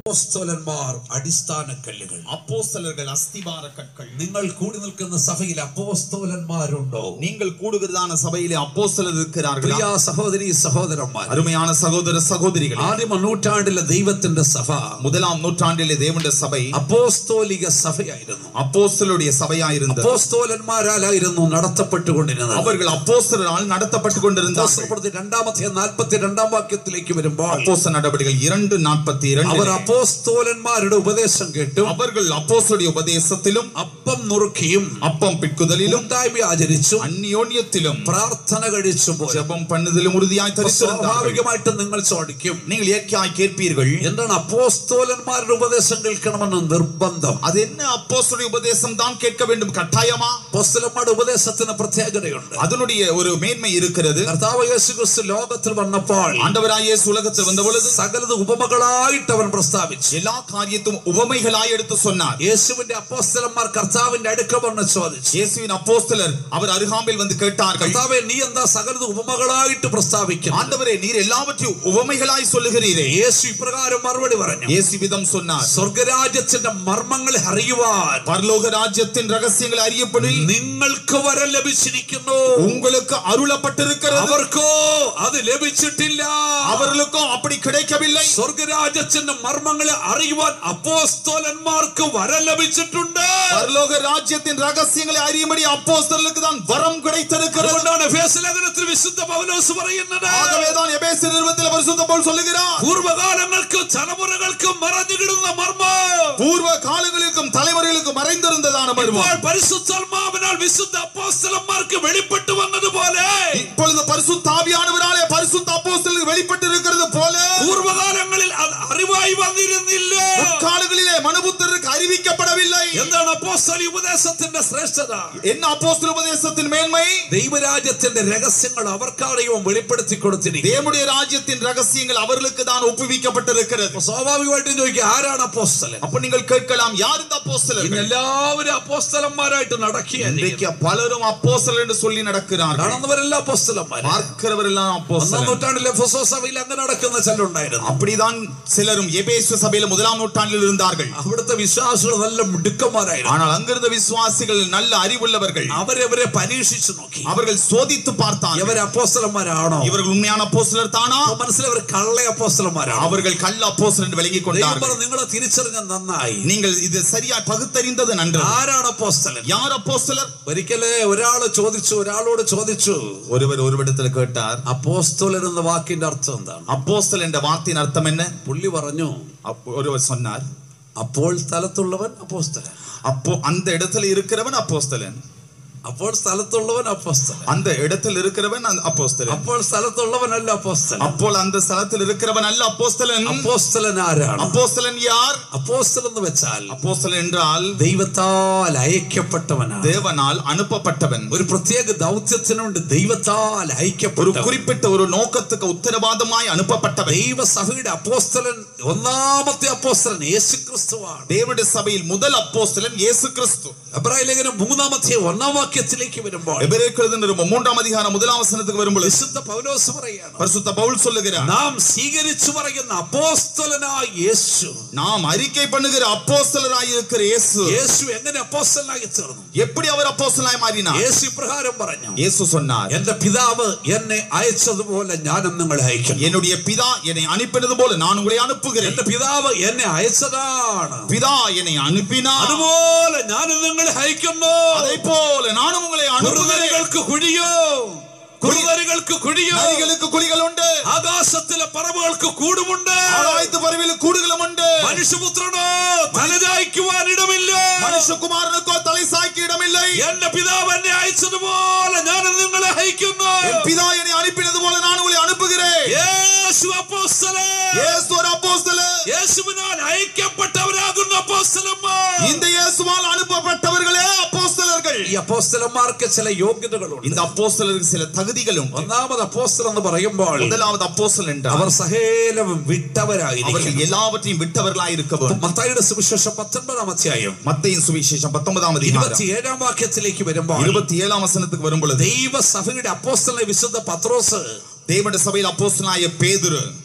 അപ്പോസ്തലന്മാർ അടിസ്ഥാന കല്ലുകൾ அப்போஸ்தலர்கள் அஸ்திபார கற்கள் നിങ്ങൾ കൂടി നിൽക്കുന്ന സഭയിൽ അപ്പോസ്തോലന്മാരുണ്ടോ நீங்கள் கூடுகிறதான சபையிலே அப்போஸ்தலர் இருக்கிறார்களா പ്രിയ സഹോദരി സഹോദരന്മാർ அருமையான சகோதர சகோதரிகள் ആദ്യമ നൂറ്റാണ്ടിലെ ദൈവത്തിന്റെ സഭ முதலாம் நூற்றாண்டிலே தேவனுடைய சபை അപ്പോസ്തോലിക സഭയായിരുന്നു அப்போஸ்தலருடைய சபையாயிருந்தது അപ്പോസ്തോലന്മാരാലായിരുന്നു നടത്തപ്പെട്ടുകൊണ്ടിരുന്നത് அவர்கள் அப்போஸ்தலரால் நடத்தப்பட்டு கொண்டிருந்தார்கள் അപ്പോസ്തലപ്രവൃത്തി രണ്ടാമത്തെ നാൽപ്പത്തി രണ്ടാം വാക്യത്തിലേക്ക് വരുമ്പോൾ அப்போஸ்தல நடவடிக்கைகள் இரண்டு நாற்பத்தி இரண்டு അവർ അപ്പോസ്തോലന്മാരുടെ ഉപദേശം കേട്ടു அவர்கள் அப்போஸ்தலருடைய உபதேசத்திலும் അപ്പം നുറുക്കിയും அப்பம் பிற்குதலிலும் കൂട്ടായ്മ ആചരിച്ചു அந்யோன்யத்திலும் പ്രാർത്ഥന കഴിച്ചു പോയി ஜெபம் பண்ணுதலும் உறுதியாய் தரித்திருந்தார்கள் സ്വാഭാവികമായിട്ട് നിങ്ങൾ ചോദിക്കും நீங்கள் இயற்கையாய் கேட்பீர்கள் എന്താണ് അപ്പോസ്തോലന്മാരുടെ ഉപദേശം കേൾക്കണമെന്ന് നിർബന്ധം அது என்ன அப்போஸ்தலருடைய உபதேசம் தான் கேட்க வேண்டும் கட்டாயமா അപ്പോസ്തലന്മാരുടെ ഉപദേശത്തിന് പ്രത്യേകതയുണ്ട് அதனுடைய ஒரு மேன்மை இருக்கிறது കർത്താവ് യേശു ക്രിസ്തു ലോകത്തിൽ വന്നപ്പോൾ ஆண்டவராய் இயேசு உலகத்தில் வந்த பொழுது സകലത് ഉപമകളായിട്ട് അവൻ പ്രസ്താവിച്ചു எல்லா காரியத்தும் உவமைகளாய் எடுத்து சொன்னார் യേശുവിന്റെ അപ്പോസ്തലന്മാർ കർത്താവിന്റെ അടുക്ക വന്ന് ചോദിച്ചു இயேசுவின் அப்போஸ்தலர் அவர் அருகாமையில் வந்து கேட்டார்கள் കർത്താവെ നീ എന്താ സകലത് ഉപമകളായിട്ട് പ്രസ്താവിക്കുന്നു ஆண்டவரே நீர் எல்லாவற்றையும் உவமைகளாய் சொல்லுகிறீரே യേശു ഇപ്രകാരം മറുപടി പറഞ്ഞു இயேசு விதம் சொன்னார் സ്വർഗരാജ്യത്തിന്റെ മർമ്മങ്ങളെ അറിയുവാൻ பரலோக ராஜ்யத்தின் ரகசியங்கள் அறியப்படி നിങ്ങൾക്ക് വരം ലഭിച്ചിരിക്കുന്നു உங்களுக்கு அருளப்பட்டிருக்கிறது അവർക്കോ അത് ലഭിച്ചിട്ടില്ല அவர்களுக்கும் அப்படி கிடைக்கவில்லை സ്വർഗരാജ്യത്തിന്റെ മർമ്മങ്ങളെ അറിയുവാൻ അപ്പോസ്തോലന്മാർക്ക് വരം ലഭിച്ചിട്ടുണ്ട് பரலோக ராஜ்யத்தின் ரகசியங்களை அறியும்படி அப்போஸ்தலருக்கு தான் வரம் கிடைத்திருக்கிறது അതുകൊണ്ടാണ് എഫേസ്യലേഖനത്തിൽ വിശുദ്ധ പൗലോസ് പറയുന്നത് ஆகவேதான் எபேசியர் நிறுவனத்தில் பரிசுத்த பவுல் சொல்லுகிறார் പൂർവകാലങ്ങൾക്കും തലമുറകൾക്കും മറഞ്ഞുകിടുന്ന മർമ്മം பூர்வ காலங்களுக்கும் தலைவர்களுக்கும் மறைந்திருந்ததான மர்மம் ഇപ്പോൾ പരിശുദ്ധാത്മാവിനാൽ വിശുദ്ധ അപ്പോസ്തലന്മാർക്ക് വെളിപ്പെട്ടു വന്നതുപോലെ இப்பொழுது பரிசுத்தாவியானவராலே பரிசுத்த அப்போஸ்தலருக்கு வெளிப்பட்டு இருக்கிறது போல പൂർവകാലങ്ങളിൽ അത് അറിവായി വന്നിരുന്നില്ല காலங்களிலே மனுபுத்தருக்கு அறிவிக்கப்படவில்லை എന്താണ് അപ്പോസ്തല ഉപദേശത്തിന്റെ ശ്രേഷ്ഠത என்ன அப்போஸ்தல உபதேசத்தின் மேன்மை ദൈവരാജ്യത്തിന്റെ രഹസ്യങ്ങൾ അവർക്കറിയും വെളിപ്പെടുത്തി കൊടുത്തിരിക്കും தேவனுடைய ராஜ்யத்தின் ரகசியங்கள் அவர்களுக்கு தான் ஒப்புவிக்கப்பட்டிருக்கிறது സ്വാഭാവികമായിട്ടും ചോദിക്കുക ആരാണ് അപ്പോസ്തലൻ அப்ப நீங்கள் கேட்கலாம் யார் இந்த அப்போஸ்தலர் ഇന്ന് എല്ലാവരും അപ്പോസ്തലന്മാരായിട്ട് നടക്കുക இன்றைக்கு பலரும் அப்போஸ்தலர் என்று சொல்லி நடக்கிறார்கள் കാണുന്നവരെല്ലാം അപ്പോസ്തലന്മാർ பார்க்கிறவரெல்லாம் ഒന്നാം அப்போஸ்தலர் നൂറ്റാണ്ടിലെ ഫൊസോ സഭയിൽ അങ്ങനെ നടക്കുന്ന ചിലരുണ്ടായിരുന്നു அப்படிதான் சிலரும் எபேசு சபையில முதலாம் நூற்றாண்டில் இருந்தார்கள் അവിടുത്തെ വിശ്വാസികൾ നല്ല മിടുക്കന്മാരായിരുന്നു ஆனால் அங்கிருந்த விசுவாசிகள் நல்ல அறிவுள்ளவர்கள் അവരവരെ പരീക്ഷിച്ചു നോക്കി அவர்கள் சோதித்து பார்த்தார்கள் ഇവർ അപ്പോസ്തലന്മാരാണോ இவர்கள் உண்மையான அப்போஸ்தலர் தானா അപ്പൊ മനസ്സിലായി അവർ കള്ള അപ്പോസ്തലന്മാരാണ് அவர்கள் கள்ள அப்போஸ்தலர் என்று விளங்கிக் ദൈവം கொண்டார்கள் പറഞ്ഞു നിങ്ങളെ തിരിച്ചറിഞ്ഞ നന്നായി நீங்கள் ഇത് சரியா பகுத்தறிந்தது நன்று ആരാണ് അപ്പോസ്തലൻ யார் அப்போஸ்தலர் ഒരിക്കലേ ഒരാള് ചോദിച്ചു ഒരാളോട് ചോദിച്ചു ஒருவர் ஒருவிடத்தில் கேட்டார் അപ്പോസ്തലൻ എന്ന വാക്കിന്റെ അർത്ഥം എന്താണ് அப்போஸ்தல் என்ற வார்த்தையின் அர்த்தம் என்ன പുള്ളി പറഞ്ഞു அப்போ ஒருவர் சொன்னார் അപ്പോൾ സ്ഥലത്തുള്ളവൻ അപ്പോസ്തലൻ அப்போ அந்த இடத்துல இருக்கிறவன் அப்போஸ்தலன் അപ്പോൾ സ്ഥലത്തുള്ളവൻ അപ്പോസ്തലൻ அந்த இடத்தில் இருக்கிறவன் அந்த அப்போஸ்தலன் അപ്പോൾ സ്ഥലത്തുള്ളവനല്ല അപ്പോസ്തലൻ അപ്പോൾ அந்த ஸ்தலத்தில் இருக்கிறவன் அல்ல அப்போஸ்தலன் അപ്പോസ്തലൻ ആരാണ് அப்போஸ்தலன் யார் അപ്പോസ്തലൻ എന്ന് വെച്ചാൽ அப்போஸ்தலன் என்றால் ദൈവത്താൽ അയക്കപ്പെട്ടവനാണ് தேவனால் அனுப்பப்பட்டவன் ഒരു പ്രത്യേക ദൗത്യത്തിനുണ്ട് ദൈവത്താൽ ஒரு അയക്കപ്പെട്ട குறிப்பிட்ட ஒரு நோக்கத்துக்கு உத்தரவாதமாய் அனுப்பப்பட்டவன் ദൈവസഭയുടെ അപ്പോസ്തലൻ ഒന്നാമത്തെ അപ്പോസ്തലൻ യേശു ക്രിസ്തുവാണ് தேவனுடைய சபையில் முதல் அப்போஸ்தலன் இயேசு கிறிஸ்து എബ്രായ ലേഖനം മൂന്നാമത്തെ ഒന്നാം വാക്യത്തിലേക്ക് വരുമ്പോൾ எபிரேயருக்கு எழுதின மூன்றாம் அதிகாரம் முதலாம் வசனத்துக்கு வருമ്പോൾ വിശുദ്ധ പൗലോസ് പറയാണ് பரிசுத்த பவுல் சொல்லுகிறார் നാം സ്വീകരിച്ചു പറയുന്ന അപ്പോസ്തലനായ യേശു நாம் அறிக்கை பண்ணுகிற அப்போஸ்தலராய் இருக்கிற இயேசு യേശു എങ്ങനെ അപ്പോസ്തലനായി തീർന്നു எப்படி அவர் அப்போஸ்தலனாய் மாறினார் യേശു ഇപ്രകാരം പറഞ്ഞു இயேசு சொன்னார் എന്റെ പിതാവ് എന്നെ അയച്ചതുപോലെ ഞാനും നിങ്ങളെ അയക്കുന്നു என்னுடைய பிதா என்னை அனுப்பினது போல நான் உங்களை அனுப்புகிறேன் എന്റെ പിതാവ് എന്നെ അയച്ചതാണ് பிதா என்னை அனுப்பினார் അതുപോലെ ഞാനും നിങ്ങളെ അയക്കുന്നു அதை போல நானும் உங்களை அனுப்புகிறேன் കുറുനരികൾക്ക് കുഴിയോ കുറുനരികൾക്ക് കുഴിയോ நரிகளுக்கு குழிகள் உண்டு ആകാശത്തിലെ പറവുകൾക്ക് കൂടുമുണ്ട് ஆகாயத்து பறவையில் கூடுகளும் உண்டு മനുഷ്യപുത്രനോ തലചായ്ക്കുവാൻ ഇടമില്ല மனுஷகுமாரனுக்கோ தலை சாய்க்க இடமில்லை എന്റെ പിതാവ് എന്നെ അയച്ചതുപോലെ ഞാൻ നിങ്ങളെ അയക്കുന്നു என் பிதா என்னை அனுப்பினது போல நான் உங்களை அனுப்புகிறேன் യേശു അപ്പോസ്തലൻ இயேசு ஒரு அப்போஸ்தலர் യേശുവിനാൽ അയക്കപ്പെട്ടവരാകുന്ന അപ്പോസ്തലന്മാർ இந்த இயேசுவால் அனுப்பப்பட்டவர்களே அப்போஸ்தலர்கள் ഈ അപ്പോസ്തലന്മാർക്ക് ചില യോഗ്യതകളുണ്ട് இந்த அப்போஸ்தலருக்கு சில தகுதிகள் உண்டு ഒന്നാമത് അപ്പോസ്തലൻ എന്ന് പറയുമ്പോൾ முதலாவது அப்போஸ்தலன் என்றால் അവർ സകലവും വിട്ടവരായിരിക്കും அவர்கள் எல்லாவற்றையும் விட்டவர்களாய் இருக்க வேண்டும் മത്തായിയുടെ സുവിശേഷം പത്തൊൻപതാം അധ്യായം மத்தையின் சுவிசேஷம் பத்தொன்பதாம் அதிகாரம் ഇരുപത്തിയേഴാം വാക്യത്തിലേക്ക് വരുമ്പോൾ இருபத்தி ஏழாம் வசனத்துக்கு வரும் பொழுது ദൈവസഭയുടെ അപ്പോസ്തലനെ വിശുദ്ധ പത്രോസ് தேவனுடைய சபையில் அப்போஸ்தலனாய பேதுரு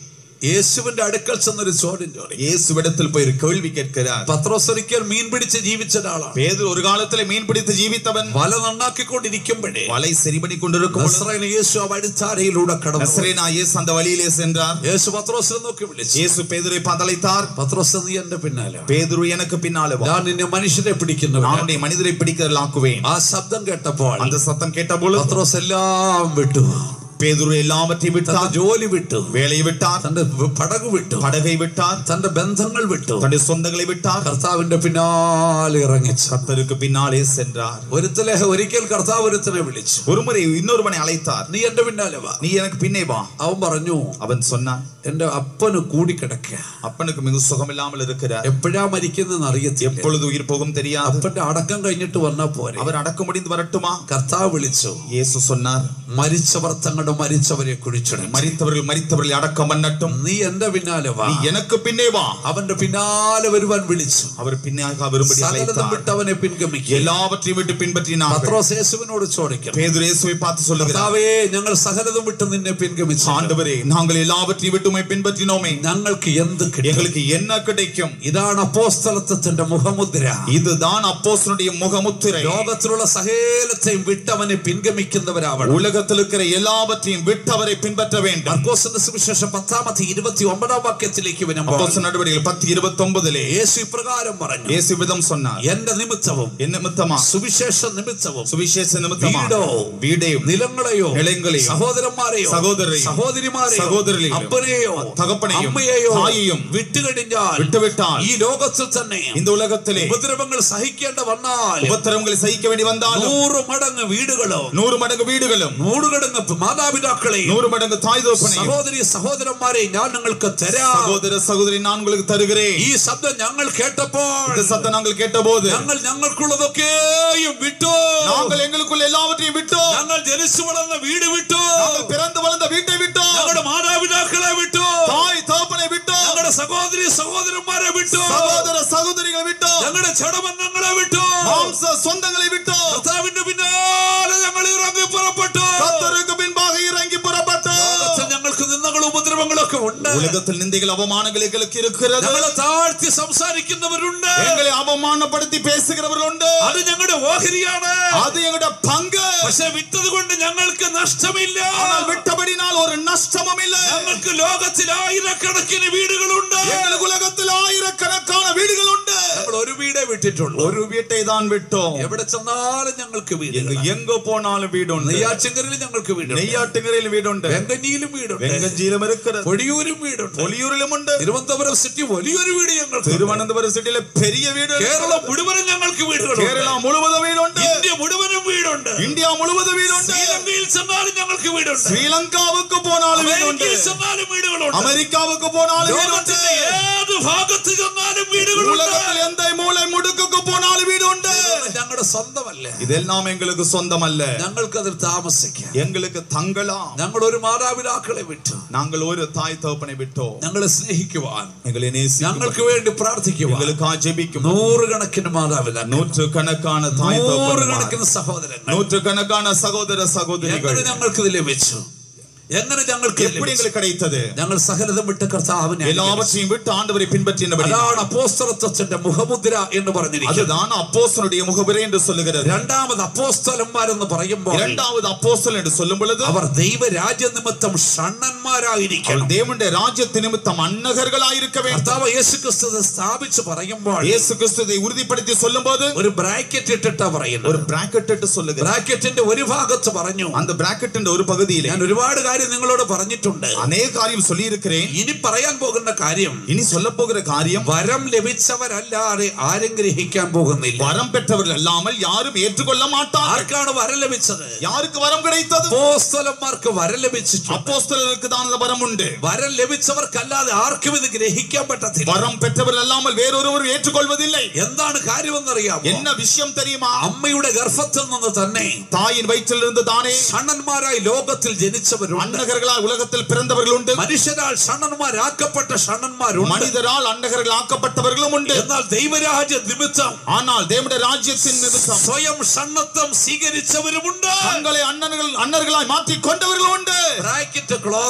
യേശുവിന്റെ അടുക്കൽ ചെന്നൊരു ചോദ്യം ചോദിക്കും இயேசுவிடத்தில் போய் ஒரு கேள்வி கேட்கிறார் പത്രോസ് ഒരിക്കൽ മീൻ പിടിച്ച് ജീവിച്ച ഒരാളാണ് பேதுரு ஒரு காலத்துல மீன் பிடித்து ஜீவித்தவன் വല നന്നാക്കിക്കൊണ്ടിരിക്കുമ്പോഴേ வலை சரி பண்ணி கொண்டிருக்கும் பொழுது നസ്രയന് യേശു ആ വഴിത്താരയിലൂടെ കടന്നു நசரேனா இயேசு அந்த வழியிலே சென்றார் യേശു പത്രോസിനെ നോക്കി വിളിച്ചു இயேசு பேதுரை பதளைத்தார் പത്രോസ് നീ എന്റെ പിന്നാലെ വാ. பேதுரு எனக்கு பின்னால வா ഞാൻ നിന്നെ മനുഷ്യരെ പിടിക്കുന്നവൻ நான் உன்னை மனிதரை பிடிக்கிறலாக்குவேன் ആ ശബ്ദം കേട്ടപ്പോൾ அந்த சத்தம் கேட்டபொழுது പത്രോസ് എല്ലാം വിട്ടു பேதுரு எல்லாவற்றையும் തന്റെ விட்டார் ജോലി വിട്ടു வேலையை விட்டார் തന്റെ പടക് വിട്ടു படகை விட்டார் തന്റെ ബന്ധങ്ങൾ വിട്ടു தன்னுடைய சொந்தங்களை விட்டார் കർത്താവിന്റെ പിന്നാലെ ഇറങ്ങിച്ചു கர்த்தருக்கு பின்னாலே சென்றார் ഒരുത്തലെ ഒരിക്കൽ കർത്താവ് ഒരുത്തനെ വിളിച്ചു ஒருமுறை இன்னொருவனை அழைத்தார் നീ എന്റെ പിന്നാലെ വാ நீ எனக்கு பின்னே வா അവൻ പറഞ്ഞു அவன் சொன்னான் എന്റെ അപ്പന് കൂടിക്കിടക്ക அப்பனுக்கு மிக சுகமில்லாமல் இருக்கிறார் എപ്പോഴാ മരിക്കുന്നെന്ന് അറിയത്തില്ല எப்பொழுது உயிர் போகும் தெரியாது അപ്പന്റെ അടക്കം കഴിഞ്ഞിട്ട് വന്നാ പോരെ அவர் அடக்க முடிந்து வரட்டுமா കർത്താവ് വിളിച്ചു இயேசு சொன்னார் മരിച്ചവർ തങ്ങളുടെ മരിച്ചവരെ കുഴിച്ചിടും மரித்தவர்கள் மரித்தவர்களை அடக்கம் பண்ணட்டும் നീ എന്റെ പിന്നാലെ വാ நீ எனக்கு பின்னே வா അവന്റെ പിന്നാലെ വരുവാൻ വിളിച്ചു அவர் பின்னாக வரும்படி സകലതും அழைத்தார் വിട്ട് അവനെ പിൻഗമിക്കും எல்லாவற்றையும் விட்டு பின்பற்றினார் പത്രോസ് യേശുവിനോട് ചോദിക്കണം பேதுரு இயேசுவை பார்த்து சொல்லுகிறார் കർത്താവേ ഞങ്ങൾ സകലതും വിട്ട് നിന്നെ പിൻഗമിച്ചു ஆண்டவரே நாங்கள் எல்லாவற்றையும் விட்டு உம்மை பின்பற்றினோமே ഞങ്ങൾക്ക് എന്ത് കിട്ടും எங்களுக்கு என்ன கிடைக்கும் ഇതാണ് അപ്പോസ്തലത്വത്തിന്റെ മുഖമുദ്ര இதுதான் அப்போஸ்தலனுடைய முகமுத்திரை ലോകത്തിലുള്ള സകലത്തെയും വിട്ടവനെ പിൻഗമിക്കുന്നവരാവണം உலகத்தில் இருக்கிற எல்லாவற்றையும் விட்டு அவரை பின்பற்ற வேண்டும் മർക്കോസിന്റെ സുവിശേഷം പത്താമത്തെ ഇരുപത്തി ഒമ്പതാം വാക്യത്തിലേക്ക് വരുമ്പോൾ அப்போஸ்தலர் நடவடிக்கைகள் பத்து இருபத்தி ஒன்பதிலே യേശു ഇപ്രകാരം പറഞ്ഞു இயேசு விதம் சொன்னார் എന്റെ നിമിത്തവും என் நிமித்தமா സുവിശേഷ നിമിത്തവും சுவிசேஷ நிமித்தமா வீடோ, வீடையும் നിലങ്ങളെയോ നിലങ്ങളെയോ, സഹോദരന്മാരെയോ സഹോദരരെയും, സഹോദരിമാരെയോ സഹോദരികളെയും, അപ്പനെയോ തകപ്പനെയും, അമ്മയെയോ തായെയും വിട്ടുകഴിഞ്ഞാൽ விட்டுவிட்டால் ഈ ലോകത്തിൽ തന്നെ இந்த உலகத்திலே ഉപദ്രവങ്ങൾ സഹിക്കേണ്ട വന്നാൽ உபத்திரவங்களை சகிக்க வேண்டி வந்தாலும் നൂറ് മടങ്ങ് വീടുകളോ நூறு மடங்கு வீடுகளும் നൂറുകടങ്ങ് മാതാപിതാക്കളെയും நூறு மடங்கு தாய் தோப்பனையும் സഹോദരി സഹോദരന്മാരെ ഞാൻ നിങ്ങൾക്ക് തരാം சகோதர சகோதரி நான் உங்களுக்கு தருகிறேன் ഈ ശബ്ദം ഞങ്ങൾ കേട്ടപ്പോൾ இந்த சத்தம் நாங்கள் கேட்டபோது ഞങ്ങൾ ഞങ്ങൾക്കുള്ളതൊക്കെയും വിട്ടു நாங்கள் எங்களுக்குள்ள எல்லாவற்றையும் விட்டோம் ഞങ്ങൾ ജനിച്ചു വളർന്ന വീട് വിട്ടു நாங்கள் பிறந்து வளர்ந்த வீட்டை விட்டோம் ഞങ്ങളുടെ മാതാപിതാക്കളെ വിട്ടു தாய் தகப்பனை விட்டோம் ഞങ്ങളുടെ സഹോദരി സഹോദരന്മാരെ വിട്ടു சகோதர சகோதரிகளை விட்டோம் ഞങ്ങളുടെ ചടബന്ധങ്ങളെ വിട്ടു மாம்ச சொந்தங்களை விட்டோம் കർത്താവിന്റെ പിന്നാലെ ഞങ്ങൾ ഇറങ്ങി പുറപ്പെട്ടു கர்த்தருக்கு பின்பாக இறங்கி புறப்பட்டோம் ലോകത്തിൽ ഞങ്ങൾക്ക് നിന്ദകളും ഉപദ്രവങ്ങളൊക്കെ ഉണ്ട് உலகத்தில் நிந்தைகள் அவமானங்கள் எங்களுக்கு இருக்கிறது ഞങ്ങളെ താഴ്ത്തി സംസാരിക്കുന്നവരുണ്ട് எங்களை அவமானப்படுத்தி பேசுகிறவர்கள் உண்டு അത് ഞങ്ങളുടെ ഓഹരിയാണ് அது எங்களுடைய பங்கு പക്ഷെ വിറ്റത് കൊണ്ട് ഞങ്ങൾക്ക് നഷ്ടമില്ല ஆனால் விட்டபடினால் ஒரு நஷ்டமும் இல்லை ഞങ്ങൾക്ക് ലോകത്തിൽ ആയിരക്കണക്കിന് വീടുകളുണ്ട് எங்களுக்கு உலகத்தில் ஆயிரக்கணக்கான வீடுகள் உண்டு നമ്മൾ ഒരു വീടേ വിട്ടിട്ടുള്ളൂ ஒரு വീட்டை தான் விட்டோம் എവിടെ ചെന്നാലും ഞങ്ങൾക്ക് വീട് எங்க எங்க போனாலும் வீடுண்டு നെയ്യാറ്റിങ്കറിൽ ഞങ്ങൾക്ക് വീടുണ്ട് നെയ്യാട്ടുകരയിൽ വീടുണ്ട് വെങ്കഞ്ഞിയിലും വീടുണ്ട് വെങ്കഞ്ചിയിലും இருக்கிறது പൊടിയൂരും വീടുണ്ട് ഒലിയൂരിലും ഉണ്ട് തിരുവനന്തപുരം സിറ്റി വലിയൊരു വീട് ഞങ്ങൾക്ക് തിരുവനന്തപുരം സിറ്റിയിലെ പെരിയ വീട് കേരളം മുഴുവനും ഞങ്ങൾക്ക് വീടുകളുണ്ട് കേരള മുഴുവതും വീടുണ്ട് ഇന്ത്യ മുഴുവനും വീടുണ്ട് ഇന്ത്യ മുഴുവതും വീടുണ്ട് ശ്രീലങ്കയിൽ ചെന്നാലും ഞങ്ങൾക്ക് വീടുണ്ട് ശ്രീലങ്കാവുക്ക് പോനാലും വീടുണ്ട് അമേരിക്കയിൽ ചെന്നാലും വീടുകളുണ്ട് അമേരിക്കാവുക്ക് പോനാലും വീടുണ്ട് ലോകത്തിന്റെ ഏത് ഭാഗത്ത് ചെന്നാലും വീടുകളുണ്ട് ഉലകത്തിൽ എന്തേ മൂളை മുടുക്കൊക്കെ പോനാലും വീടുണ്ട് ഞങ്ങളുടെ സ്വന്തമല്ല ഇതെല്ലാം എங்களுக்கு സ്വന്തമല്ല ഞങ്ങൾക്ക് അതിൽ താമസിക്കാം എங்களுக்கு തങ്ങളാം ഞങ്ങൾ ഒരു മാതാപിതാക്കളെ വിട്ടു நாங்கள் ஒரு தாய் தகப்பனை விட்டோம் ഞങ്ങളെ സ്നേഹിക്കുവാൻ எங்களை நேசிக்கும் ഞങ്ങൾക്ക് വേണ്ടി പ്രാർത്ഥിക്കുവാൻ எங்களுக்காக ஜெபிக்கும் നൂറുകണക്കിന് മാതാപിതാക്കൾ നൂற்றுകണക്കാன തായ് തകപ്പന്മാർ നൂറുകണക്കിന് സഹോദരങ്ങൾ നൂற்றுകണக்கான സഹോദര സഹോദരികൾ എങ്ങനെ ഞങ്ങൾക്ക് ഇത് ലഭിച്ചു എങ്ങനെ ഞങ്ങൾക്ക് ഇത് எப்படி ലഭിച്ചു? எங்களுக்கு கிடைத்தது ഞങ്ങൾ സകലതും വിട്ട് കർത്താവിനെ അനുഗമിച്ചു. எல்லாவற்றையும் விட்டு ஆண்டவரை பின்பற்றினபடி അതാണ് അപ്പോസ്തലത്വത്തിന്റെ മുഖമുദ്ര എന്ന് പറഞ്ഞിരിക്കുന്നത് அதுதான் அப்போஸ்தலனுடைய முகவரே என்று சொல்லுகிறது രണ്ടാമത് അപ്പോസ്തലന്മാരെന്ന് പറയുമ്പോൾ இரண்டாவது அப்போஸ்தலன் என்று சொல்லும் பொழுது അവർ ദൈവരാജ്യ നിമിത്തം ഷണ്ണന്മാരായിരിക്കണം அவர் தேவனுடைய ராஜ்யத்து நிமித்தம் அன்னகர்களாயிருக்க வேண்டும் കർത്താവ് യേശു ക്രിസ്തു ഇത് സ്ഥാപിച്ചു പറയുമ്പോൾ இயேசு கிறிஸ்துவை உறுதிப்படுத்தி சொல்லும் போது ഒരു ബ്രാക്കറ്റ് ഇട്ടിട്ടാ പറയുന്നത് ஒரு பிராக்கெட் இட்டு சொல்லுகிறார் ബ്രാക്കറ്റിന്റെ ഒരു ഭാഗത്ത് പറഞ്ഞു அந்த பிராக்கெட்டிന്റെ ഒരു പകുതിയിലെ ഞാൻ ഒരുപാട് കാര്യം നിങ്ങളോട് പറഞ്ഞിട്ടുണ്ട് അനേക കാര്യം சொல்லியிருக்கிறேன் ഇനി പറയാൻ പോകുന്ന കാര്യം இனி சொல்ல போகிற காரியம் വരം ലഭിച്ചവരല്ലാതെ ആരും ഗ്രഹിക്കാൻ പോകുന്നില്ല வரம் பெற்றவர்கள் அல்லாமல் யாரும் ஏற்றுக்கொள்ள மாட்டார் ആർക്കാണ് വരം ലഭിച്ചത് யாருக்கு வரம் கிடைத்தது അപ്പോസ്തലന്മാർക്ക് വരം ലഭിച്ചിട്ടുണ്ട് அப்போஸ்தலருக்கு தான் அந்த வரம் உண்டு വരം ലഭിച്ചവർക്കല്ലാതെ ആർക്കും ഇത് ഗ്രഹിക്കാൻ പറ്റത്തില്ല வரம் பெற்றவர்கள் அல்லாமல் வேறொருவரும் ஏற்றுக்கொள்வதில்லை എന്താണ് കാര്യമെന്നറിയാമോ என்ன விஷயம் தெரியுமா അമ്മയുടെ ഗർഭത്തിൽ നിന്ന് തന്നെ தாயின் வயிற்றிலிருந்து தானே ഷണ്ണന്മാരായി ലോകത്തിൽ ജനിച്ചവരുണ്ട് அன்னகர்களால் உலகத்தில் பிறந்தவர்கள் உண்டு മനുഷ്യരാൽ ഷണ്ണന്മാരാക്കപ്പെട്ട ഷണ്ണന്മാരുണ്ട് மனிதரால் அன்னகர்கள் ஆக்கப்பட்டவர்களும் உண்டு എന്നാൽ ദൈവരാജ്യ നിമിത്തം ஆனால் தேவனுடைய ராஜ்யத்தின் நிமித்தம் സ്വയം ഷണ്ണത്വം സ്വീകരിച്ചവരുമുണ്ട് தங்களை அண்ணன்கள் அன்னர்களாய் மாற்றி கொண்டவர்கள் உண்டு ബ്രാക്കറ്റ് ക്ലോസ്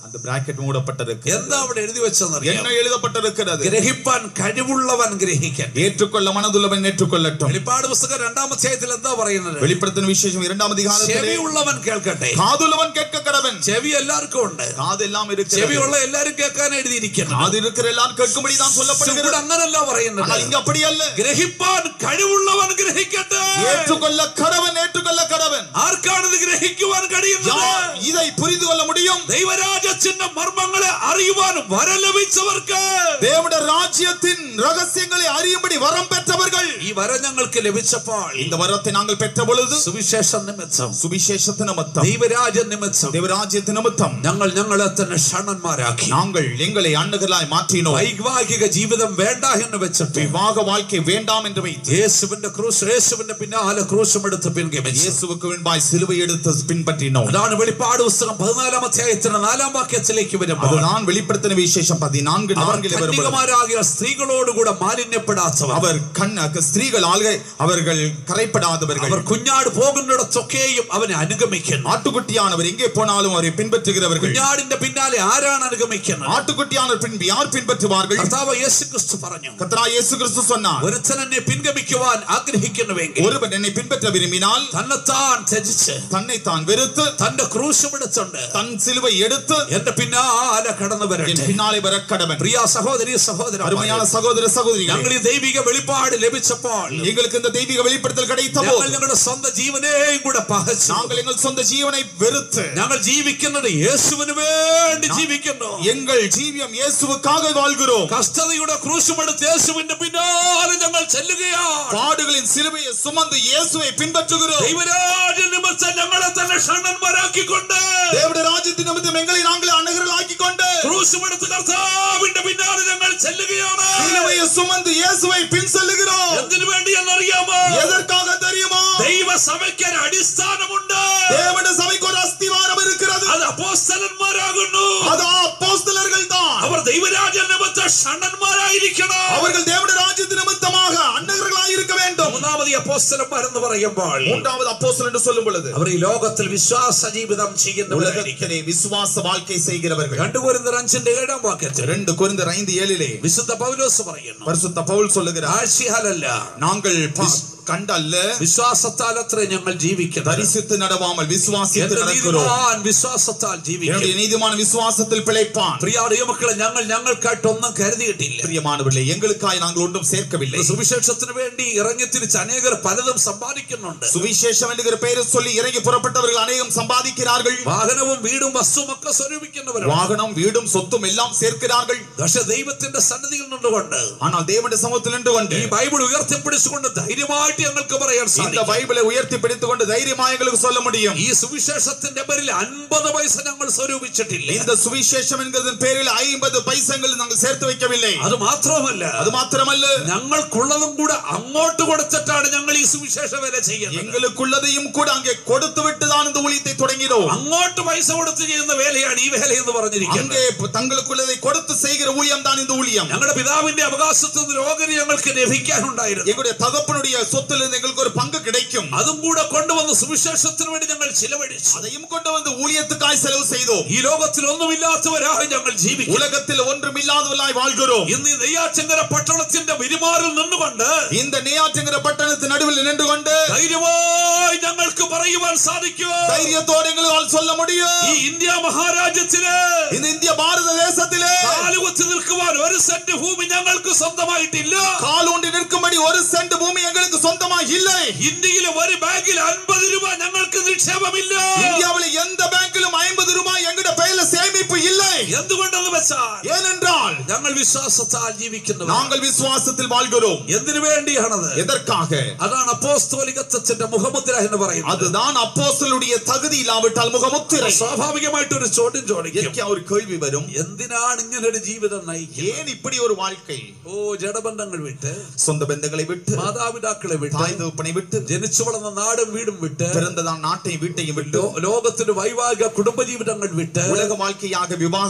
அந்த பிராக்கெட் மூடப்பட்டிருக்கு എന്താ അവിടെ എഴുതി വെച്ചെന്നറിയാം என்ன எழுதப்பட்டிருக்கிறது ഗ്രഹിപ്പാൻ കഴിവുള്ളവൻ ഗ്രഹിക്കട്ടെ ஏற்றுக்கொள்ள மனதுள்ளவன் ஏற்றுக்கொள்ளட்டும் വെളിപ്പാട് പുസ്തകം രണ്ടാം അധ്യായത്തിൽ എന്താ പറയുന്നത് வெளிப்படுத்தின விசேஷம் இரண்டாம் அதிகாரத்திலே ചെവിയുള്ളവൻ കേൾക്കട്ടെ காதுள்ளவன் கேட்க கடவன் ചെവി എല്ലാവർക്കും ഉണ്ട് காது எல்லாம் இருக்கிறது ചെവിയുള്ള എല്ലാരും കേൾക്കാൻ എഴുതിയിരിക്കുന്നു காது இருக்கிற எல்லாரும் கேட்கும்படி தான் ഇവിടെ சொல்லப்படுகிறது അങ്ങനല്ല പറയുന്നത് ஆனால் இங்க அப்படி அல்ல ഗ്രഹിപ്പാൻ കഴിവുള്ളവൻ ഗ്രഹിക്കട്ടെ ஏற்றுக்கொள்ள கடவன் ஏற்றுக்கொள்ள கடவன் ആർക്കാണ് ഇത് ഗ്രഹിക്കുവാൻ കഴിയുന്നത് யார் இதை புரிந்து கொள்ள முடியும் ദൈവരാജ്യത്തിന്റെ മർമ്മങ്ങളെ അറിയുവാൻ വരം ലഭിച്ചവർക്ക് தேவனுடைய ராஜ்யத்தின் ரகசியங்களை அறியும்படி வரம் பெற்றவர்கள் ഈ വരം ഞങ്ങൾക്ക് ലഭിച്ചപ്പോൾ இந்த வரத்தை நாங்கள் பெற்ற பொழுது സുവിശേഷ നിമിത്തം சுவிசேஷத்து நிமித்தம் ദൈവരാജ്യ നിമിത്തം தேவராஜ்யத்து நிமித்தம் ഞങ്ങൾ ഞങ്ങളെ തന്നെ ക്ഷണന്മാരാക്കി நாங்கள் எங்களை அண்ணுகளாய் மாற்றினோம் വൈവാഹിക ജീവിതം വേണ്ട എന്ന് വെച്ചിട്ട് விவாக வாழ்க்கை வேண்டாம் என்று வைத்து യേശുവിന്റെ ക്രൂശ് യേശുവിന്റെ പിന്നാലെ ക്രൂശും എടുത്ത് പിൻഗമിച്ചു இயேசுவுக்கு முன்பாய் சிலுவை எடுத்து பின்பற்றினோம் അതാണ് വെളിപ്പാട് പുസ്തകം പതിനാലാം അധ്യായത്തിന് നാലാം വാക്യത്തിലേക്ക് വരുമ്പോൾ அதுதான் வெளிப்படுத்தின விசேஷம் பதினான்கு അവർ நான்கில் வருகிறது കന്യകമാരാകിയ സ്ത്രീകളോടുകൂടെ മാലിന്യപ്പെടാത്തവർ அவர் கண் ஸ்திரீகள் ஆள்கை அவர்கள் கரைப்படாதவர்கள் അവർ കുഞ്ഞാട് പോകുന്നിടത്തൊക്കെയും അവനെ അനുഗമിക്കുന്നു ஆட்டுக்குட்டியானவர் எங்கே போனாலும் அவரை பின்பற்றுகிறவர்கள் കുഞ്ഞാടിന്റെ പിന്നാലെ ആരാണ് അനുഗമിക്കുന്നത് ஆட்டுக்குட்டியானவர் பின்பு யார் பின்பற்றுவார்கள் കർത്താവ് യേശു ക്രിസ്തു പറഞ്ഞു கத்ரா இயேசு கிறிஸ்து சொன்னார் ഒരുത്തൻ എന്നെ പിൻഗമിക്കുവാൻ ആഗ്രഹിക്കുന്നുവെങ്കിൽ ஒருவன் என்னை பின்பற்ற விரும்பினால் തന്നെത്താൻ ത്യജിച്ച് தன்னைத்தான் வெறுத்து തന്റെ ക്രൂശും എടുത്തുണ്ട് தன் சிலுவை எடுத்து എന്റെ പിന്നാലെ കടന്നു என் വരട്ടെ பின்னாலே வர கடவன் പ്രിയ സഹോദരി സഹോദര அருமையான சகோதர சகோதரிகள் ഞങ്ങൾ ഈ ദൈവിക വെളിപ്പാട് ലഭിച്ചപ്പോൾ எங்களுக்கு இந்த தெய்வீக வெளிப்படுத்தல் கிடைத்த ഞങ്ങൾ போது ഞങ്ങളുടെ സ്വന്തം ജീവനെയും കൂടെ പകച്ചു நாங்கள் எங்கள் சொந்த ஜீவனை வெறுத்து ഞങ്ങൾ ജീവിക്കുന്നത് യേശുവിന് വേണ്ടി ജീവിക്കുന്നു எங்கள் ஜீவியம் இயேசுவுக்காக வாழ்கிறோம் കഷ്ടതയുടെ ക്രൂശുമെടുത്ത് യേശുവിന്റെ പിന്നാലെ ഞങ്ങൾ ചെല്ലുകയാണ് பாடுகளின் சிலுவையை சுமந்து இயேசுவை பின்பற்றுகிறோம் ദൈവരാജ്യ നിമിത്തം ഞങ്ങളെ തന്നെ ക്ഷണന്മാരാക്കിക്കൊണ്ട് தேவனுடைய ராஜ்யத்தின் நிமித்தம் எங்களை நாங்களே அணுகிறலாக்கி கொண்டு ക്രൂശുമെടുത്ത് കർത്താവിന്റെ പിന്നാലെ ഞങ്ങൾ ചെല്ലുകയാണ് சிலுவையை சுமந்து இயேசுவை பின் செல்லுகிறோம் എന്തിനു വേണ്ടി എന്നറിയാമോ எதற்காக தெரியுமா ദൈവസഭയ്ക്ക് ഒരു അടിസ്ഥാനമുണ്ട് தேவனுடைய சபைக்கு ஒரு அஸ்திவாரம் இருக்கிறது അത് അപ്പോസ്തലന്മാരാകുന്നു அது அப்போஸ்தலர்கள் தான் അവർ ദൈവരാജ്യ നിമിത്തം ക്ഷണന്മാരായിരിക്കണം அவர்கள் தேவனுடைய ராஜ்யத்தின் நிமித்தமாக அன்னகர்களாய் இருக்க வேண்டும் മൂന്നാമത് അപ്പോസ്തലന്മാരെന്ന് പറയുമ്പോൾ மூன்றாவது அப்போஸ்தலர் என்று சொல்லும் பொழுது അവർ ഈ ലോകത്തിൽ വിശ്വാസ ജീവിതം ചെയ്യുന്നവരായിരിക്കും உலகத்திலே விசுவாச வாழ்க்கை செய்கிறவர்கள் രണ്ടു കോരിന്തർ അഞ്ചിന്റെ ഏഴാം വാക്യത്തിൽ ரெண்டு குறைந்தர் ஐந்து ஏழிலே വിശുദ്ധ പൗലോസ് പറയുന്നു பரிசுத்த பவுல் சொல்லுகிறார் ആഴ്ചയാലല്ല நாங்கள் பா- கண்டல்ல വിശ്വാസത്താൽ അത്ര ഞങ്ങൾ ജീവിക്കുന്നത് தரிசித்து நடவாமல் விசுவாசித்து എന്റെ நடக்கிறோம் നീതിമാൻ വിശ്വാസത്താൽ ജീവിക്കും என்னுடைய நீதிமான விசுவாசத்தில் பிழைப்பான் പ്രിയ മക്കളെ ഞങ്ങൾ ഞങ്ങൾക്കായിട്ടൊന്നും കരുതിയിട്ടില്ല பிரியமானவர்களே எங்களுக்காய் நாங்கள் ஒன்றும் சேர்க்கவில்லை സുവിശേഷത്തിന് വേണ്ടി ഇറങ്ങി തിരിച്ച് അനേകർ പലതും സമ്പാദിക്കുന്നുണ്ട് சுவிசேஷம் என்கிற பெயரை சொல்லி இறங்கி புறப்பட்டவர்கள் அநேகம் சம்பாதிக்கிறார்கள் വാഹനവും വീടും വസ്തുവും ഒക്കെ സ്വരൂപിക്കുന്നവരാണ് வாகனம் வீடும் சொத்தும் எல்லாம் சேர்க்கிறார்கள் പക്ഷെ ദൈവത്തിന്റെ സന്നിധിയിൽ നിന്നുകൊണ്ട് ஆனால் தேவனுடைய சமூகத்தில் நின்று கொண்டு ഈ ബൈബിൾ ഉയർത്തിപ്പിടിച്ചുകൊണ്ട് ധൈര്യമായിട്ട് ഞങ്ങൾക്ക് പറയാൻ இந்த സാധിക്കും பைபிளை உயர்த்தி பிடித்துக் கொண்டு தைரியமா எங்களுக்கு சொல்ல முடியும் ഈ സുവിശേഷത്തിന്റെ പേരിൽ അൻപത് പൈസ ഞങ്ങൾ സ്വരൂപിച്ചിട്ടില്ല இந்த சுவிசேஷம் என்கிறதன் பேரில் ஐம்பது பைசங்கள் நாங்கள் சேர்த்து வைக்கவில்லை അത് മാത്രമല്ല அது மாத்திரமல்ல ഞങ്ങൾക്കുള്ളതും കൂടെ അങ്ങോട്ട് കൊടുത്തിട്ടാണ് ഞങ്ങൾ ഈ സുവിശേഷ വേല ചെയ്യുന്നത് எங்களுக்குள்ளதையும் கூட அங்கே கொடுத்து விட்டு தான் இந்த ஊழியத்தை தொடங்கினோம் അങ്ങോട്ട് പൈസ കൊടുത്ത് ചെയ്യുന്ന വേലയാണ് ഈ വേല എന്ന് പറഞ്ഞിരിക്കുന്നത് அங்கே தங்களுக்குள்ளதை கொடுத்து செய்கிற ஊழியம் தான் இந்த ஊழியம் ഞങ്ങളുടെ പിതാവിന്റെ അവകാശത്തിൽ നിന്ന് ഓഹരി ഞങ്ങൾക്ക് ലഭിക്കാനുണ്ടായിരുന്നു எங்களுடைய தகப்பனுடைய சொத்திலிருந்து எங்களுக்கு ஒரு பங்கு கிடைக்கும் അതും കൂടെ കൊണ്ടുവന്ന് സുവിശേഷത്തിന് വേണ്ടി ഞങ്ങൾ ചിലവഴിച്ചു அதையும் கொண்டு வந்து ஊழியத்துக்காய் செலவு செய்தோம் ഈ ലോകത്തിൽ ഒന്നുമില്ലാത്തവരായി ഞങ്ങൾ ജീവിക്കും உலகத்தில் ஒன்றுமில்லாதவர்களாய் வாழ்கிறோம் ഇന്ന് ഈ നെയ്യാറ്റിങ്കര പട്ടണത്തിന്റെ വിരിമാറിൽ നിന്നുകൊണ്ട് இந்த நெய்யாற்றுங்கிற பட்டணத்தின் நடுவில் நின்று கொண்டு ധൈര്യമായി ഞങ്ങൾക്ക് പറയുവാൻ സാധിക്കും தைரியத்தோடு எங்களால் சொல்ல முடியும் ഈ ഇന്ത്യ മഹാരാജ്യത്തില് இந்த இந்திய பாரத தேசத்திலே കാലുകുത്തി നിൽക്കുവാൻ ഒരു സെന്റ് ഭൂമി ഞങ്ങൾക്ക് സ്വന്തമായിട്ടില്ല கால் ஊன்றி நிற்கும்படி ஒரு சென்ட் பூமி எங்களுக்கு சொந்தமாக இல்லை ഇന്ത്യയിലെ ഒരു ബാങ്കിൽ അൻപത് രൂപ ഞങ്ങൾക്ക് നിക്ഷേപമില്ല இந்தியாவில் எந்த பேங்கிலும் ஐம்பது ரூபாய் எங்கிட்ட பெயர்ல சேமிப்பு இல்லை എന്തുകൊണ്ടെന്ന് വെച്ചാൽ ஏனென்றால் ഞങ്ങൾ വിശ്വാസത്താൽ ജീവിക്കുന്നവർ நாங்கள் விசுவாசத்தில் வாழ்கிறோம் എന്തിനു വേണ്ടിയാണത് எதற்காக അതാണ് അപ്പോസ്തോലികത്വത്തിന്റെ മുഖമുദ്ര എന്ന് പറയുന്നത് அதுதான் அப்போஸ்தலருடைய தகுதி இல்லாவிட்டால் முகமுத்திரை സ്വാഭാവികമായിട്ട് ഒരു ചോദ്യം ചോദിക്കും എനിക്ക് ഒരു കേൾവി വരും എന്തിനാണ് ഇങ്ങനെ ഒരു ജീവിതം നയിക്കുക ஏன் இப்படி ஒரு வாழ்க்கை ഓ ജഡബന്ധങ്ങൾ വിട്ട് சொந்த ബന്ധங்களை விட்டு മാതാപിതാക്കളെ വിട്ട് தாய் தகப்பனை விட்டு ജനിച്ചു വളർന്ന നാടും വീടും വിട്ട് பிறந்ததான் நாட்டையும் வீட்டையும் விட்டு ലോ- ലോകത്തിന്റെ വൈവാഹിക കുടുംബജീവിതങ്ങൾ വിട്ട് உலக வாழ்க்கையாக விவாக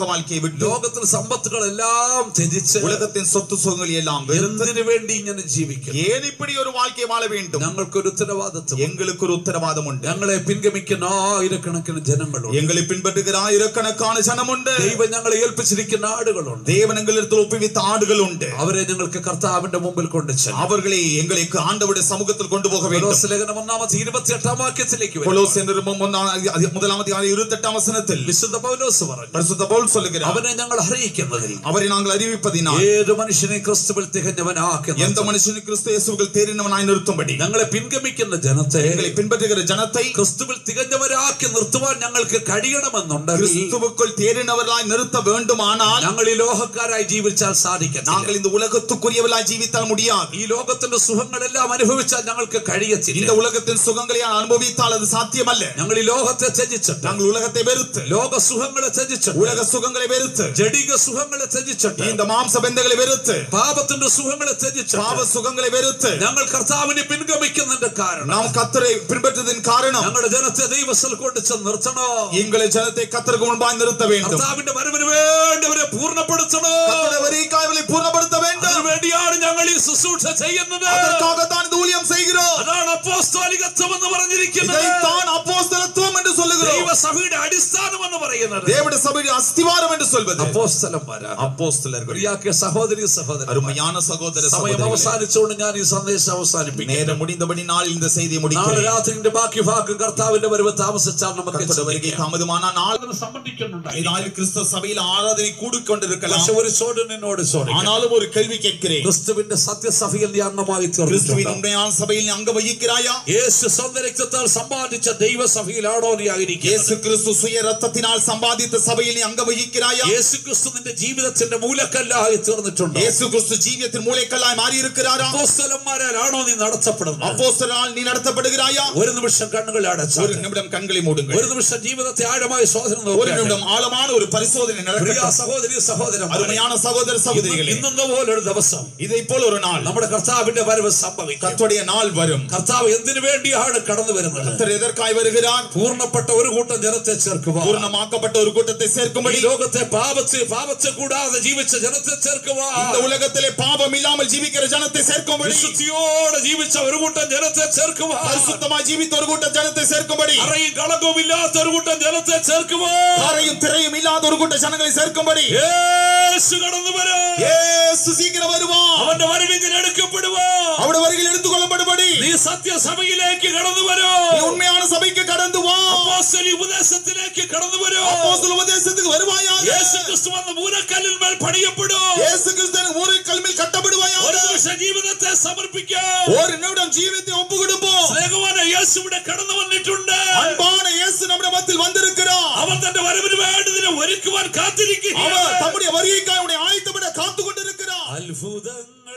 வாழ்க்கையை விட்டு ലോകത്തിൽ സമ്പത്തുകളെല്ലാം ത്യജിച്ച് உலகத்தின் சொத்து சுகங்களை எல்லாம் வெறுத்து എന്തിനു വേണ്ടി ഇങ്ങനെ ജീവിക്കും ஏன் இப்படி ஒரு வாழ்க்கை வாழ வேண்டும் ഞങ്ങൾക്കൊരു ഉത്തരവാദിത്വം எங்களுக்கு ஒரு உத்தரவாதம் உண்டு ഞങ്ങളെ പിൻഗമിക്കുന്ന ആയിരക്കണക്കിന് ജനങ്ങളുണ്ട് எங்களை பின்பற்றுகிற ஆயிரக்கணக்கான ஜனமுண்டு ദൈവം ഞങ്ങളെ ഏൽപ്പിച്ചിരിക്കുന്ന ആടുകളുണ്ട് தேவன் எங்களிடத்தில் ஒப்புவித்த ஆடுகள் உண்டு അവരെ ഞങ്ങൾക്ക് കർത്താവിന്റെ മുമ്പിൽ കൊണ്ടുചെന്നു அவர்களை எங்களுக்கு ஆண்டவருடைய சமூகத்தில் கொண்டு போக வேண்டும் കൊലോസ്യ ലേഖനം ഒന്നാമത്തെ ഇരുപത്തിയെട്ടാം വാക്യത്തിലേക്ക് വരും. கொலோசியர் நிருபம் ஒன்றாம் அதி- முதலாம் அதிகாரம் இருபத்தெட்டாம் வசனத்தில் വിശുദ്ധ പൗലോസ് പറഞ്ഞു பரிசுத்த பவுல் சொல்லுகிறார் അവനെ ഞങ്ങൾ അറിയിക്കുന്നതിൽ அவரை நாங்கள் அறிவிப்பதினால் ഏത് മനുഷ്യനെ ക്രിസ്തുവിൽ തികഞ്ഞവനാക്കുന്ന எந்த மனுஷனும் கிறிஸ்து இயேசுவுக்குள் தேறினவனாய் நிறுத்தும்படி ഞങ്ങളെ പിൻഗമിക്കുന്ന ജനത്തെ எங்களை பின்பற்றுகிற ஜனத்தை ക്രിസ്തുവിൽ തികഞ്ഞവരാക്കി നിർത്തുവാൻ ഞങ്ങൾക്ക് കഴിയണമെന്നുണ്ടെങ്കിൽ கிறிஸ்துவுக்குள் தேறினவர்களாய் நிறுத்த வேண்டுமானால் ഞങ്ങൾ ഈ ലോഹക്കാരായി ജീവിച്ചാൽ സാധിക്കത്തില്ല நாங்கள் இந்த உலகத்துக்குரியவர்களாய் ஜீவித்தால் முடியாது ഈ ലോകത്തിന്റെ സുഖങ്ങളെല്ലാം അനുഭവിച്ചാൽ ഞങ്ങൾക്ക് இந்த കഴിയത്തില്ല உலகத்தின் சுகங்களை அனுபவித்தால் அது சாத்தியமல்ல ഞങ്ങൾ ഈ ലോകത്തെ ത്യജിച്ചിട്ട് நாங்கள் உலகத்தை வெறுத்து ലോക സുഖങ്ങളെ ത്യജിച്ചിട്ട് உலக சுகங்களை வெறுத்து ജഡിക സുഖങ്ങളെ ത്യജിച്ചിട്ട് இந்த மாംச ബന്ധങ്ങളെ വെറുത്ത് പാപത്തിന്റെ സുഖങ്ങളെ பாவ ത്യജിച്ചിട്ട് சுகங்களை வெறுத்து ഞങ്ങൾ കർത്താവിനെ പിൻഗമിക്കുന്നതിന്റെ കാരണം நாம் கத்தரை பின்பற்றதின் காரணம் ഞങ്ങളുടെ ജനത്തെ ദൈവസ്ഥൽ കൊണ്ട് ചെന്ന് നിർത്തണോ எங்களை ஜனத்தை கத்தருக்கு முன்பாய் நிறுத்த வேண்டும் കർത്താവിന്റെ വരവിന് വേണ്ടി അവരെ പൂർണ്ണപ്പെടുത്തണോ கத்தருடைய வருகைக்காய் പൂർണ്ണപ്പെടുத்த வேண்டும் അതിനുവേണ്ടിയാണ് ഞങ്ങൾ ഈ ശുശ്രൂഷ ചെയ്യുന്നത് அதற்காகத்தான் இந்த ஊழியம் செய்கிறோம் അതാണ് അപ്പോസ്തോലികത്വം എന്ന് പറഞ്ഞിരിക്കുന്നത് இதைத்தான் அப்போஸ்தலத்துவம் என்று சொல்லுகிறோம் ദൈവസഭയുടെ അടിസ്ഥാനം എന്ന് പറയുന്നത് தேவனுடைய சபையின் அஸ்திவாரம் என்று சொல்வது അപ്പോസ്തലന്മാരാണ് அப்போஸ்தலர்கள் പ്രിയാക്കിയ സഹോദരി സഹോദരൻ அருமையான சகோதர സമയം சகோதரிகளே, അവസാനിച്ചുകൊണ്ട് ഞാൻ ഈ സന്ദേശം അവസാനിപ്പിക്കും நேரம் முடிந்தபடி நாள் இந்த செய்தியை നാളെ முடிக்கிறேன் രാത്രിന്റെ ബാക്കി ഭാഗം കർത്താവിന്റെ വരവ് താമസിച്ചാൽ നമുക്ക് கர்த்தருடைய வருகை தாமதமான நாள் സംബന്ധിക്കുന്നുണ്ടായി நாளில் கிறிஸ்தவ சபையில் ஆராதனை கூடிக்கொண்டிருக்கலாம் പക്ഷെ ഒരു ചോദ്യം എന്നോട് ചോദിക്കും ஆனாலும் ஒரு கேள்வி கேட்கிறேன் ക്രിസ്തുവിന്റെ സത്യസഭയിൽ നീ അംഗമായി கிறிஸ்துவின் തീർന്നിട്ടുണ്ടോ உண்மையான சபையில் நீ அங்க வகிக்கிறாயா യേശു സ്വന്തം രക്തത്താൽ സമ്പാദിച്ച ദൈവസഭയിലാണോ നീ ആയിരിക്കുന്നത് இயேசு கிறிஸ்து சுய ரத்தத்தினால் சம்பாதித்த சபையில் நீ அங்க வகிக்கிறாயா യേശു ക്രിസ്തു നിന്റെ ജീവിതത്തിന്റെ മൂലക്കല്ലായി തീർന്നിട്ടുണ്ടോ இயேசு கிறிஸ்து ஜீவியத்தின் மூளைக்கல்லாய் மாறி இருக்கிறாரா അപ്പോസ്തലന്മാരാലാണോ നീ നടത്തപ്പെടുന്നത് அப்போஸ்தலனால் நீ நடத்தப்படுகிறாயா ഒരു നിമിഷം കണ്ണുകൾ അടച്ചു ஒரு நிமிடம் கண்களை மூடுங்கள் ഒരു നിമിഷം ജീവിതത്തെ ആഴമായി ശോധന ஒரு നോക്കുക நிமிடம் ஆழமான ஒரு பரிசோதனை പ്രിയ நடக்கட்டும் സഹോദരി സഹോദരൻ அருமையான சகோதர சகோதரிகளே ഇന്നെന്ന പോലൊരു ദിവസം இதை போல ஒரு நாள் നമ്മുടെ കർത്താവിന്റെ വരവ് സംഭവിക്കും கர்த்தருடைய நாள் வரும் കർത്താവ് എന്തിനു വേണ്ടിയാണ് കടന്നു വരുന്നത് கர்த்தர் எதற்காய் வருகிறார் പൂർണ്ണപ്പെട്ട ഒരു കൂട്ടം ജനത്തെ ചേർക്കുവാൻ பூர்ணமாக்கப்பட்ட ஒரு கூட்டத்தை ഈ சேர்க்கும்படி ലോകത്തെ പാപത്തെ പാപത്തെ കൂടാതെ ജീവിച്ച ജനത്തെ ചേർക്കുവാൻ இந்த உலகத்திலே பாவம் இல்லாமல் ஜீவிக்கிற ஜனத்தை சேர்க்கும்படி വിശുദ്ധിയോടെ ജീവിച്ച ഒരു കൂട്ടം ജനത്തെ ചേർക്കുവാൻ பரிசுத்தமாய் ஜீவித்த ஒரு கூட்ட ஜனத்தை சேர்க்கும்படி അറയും കളങ്കവും ഇല്ലാത്ത ഒരു കൂട്ടം ജനത്തെ ചേർക്കുവാൻ காரையும் திரையும் இல்லாத ஒரு கூட்ட ஜனங்களை சேர்க்கும்படி യേശു കടന്നു വരും இயேசு சீக்கிரம் வருவான் അവന്റെ വരവിൽ എടുക്കപ്പെടുവാൻ அவருடைய வருகையில் எடுத்துக் கொள்ளப்படும்படி നീ സത്യസഭയിലേക്ക് കടന്നു വരൂ நீ உண்மையான சபைக்கு கடந்து வா അപ്പോസ്തല ഉപദേശത്തിലേക്ക് കടന്നു വരൂ அப்போஸ்தல உபதேசத்துக்கு வருவாயாக യേശു ക്രിസ്തു വന്ന മൂലക്കല്ലിൽ മേൽ പണിയപ്പെടും இயேசு கிறிஸ்துவின் ஊரை கல்மில் கட்டப்படுவாயாக ഒരു നിമിഷം ജീവിതത്തെ സമർപ്പിക്കാം ஒரு நிமிடம் ஜீவித்தை ஒப்பு கொடுப்போம் സ്നേഹവാന യേശു ഇവിടെ കടന്നു വന്നിട്ടുണ്ട് அன்பான இயேசு நம்முடைய மத்தியில் வந்திருக்கிறார் അവൻ തന്റെ വരവിന് വേണ്ടി ഇതിനെ ഒരുക്കുവാൻ കാത്തിരിക്കുക அவர் தம்முடைய வருகைக்காய் அவருடைய ஆயத்தமிட காத்து கொண்டிருக்கிறார் അത്ഭുതങ്ങൾ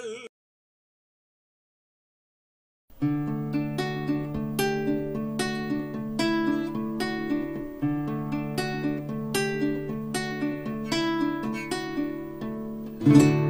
thank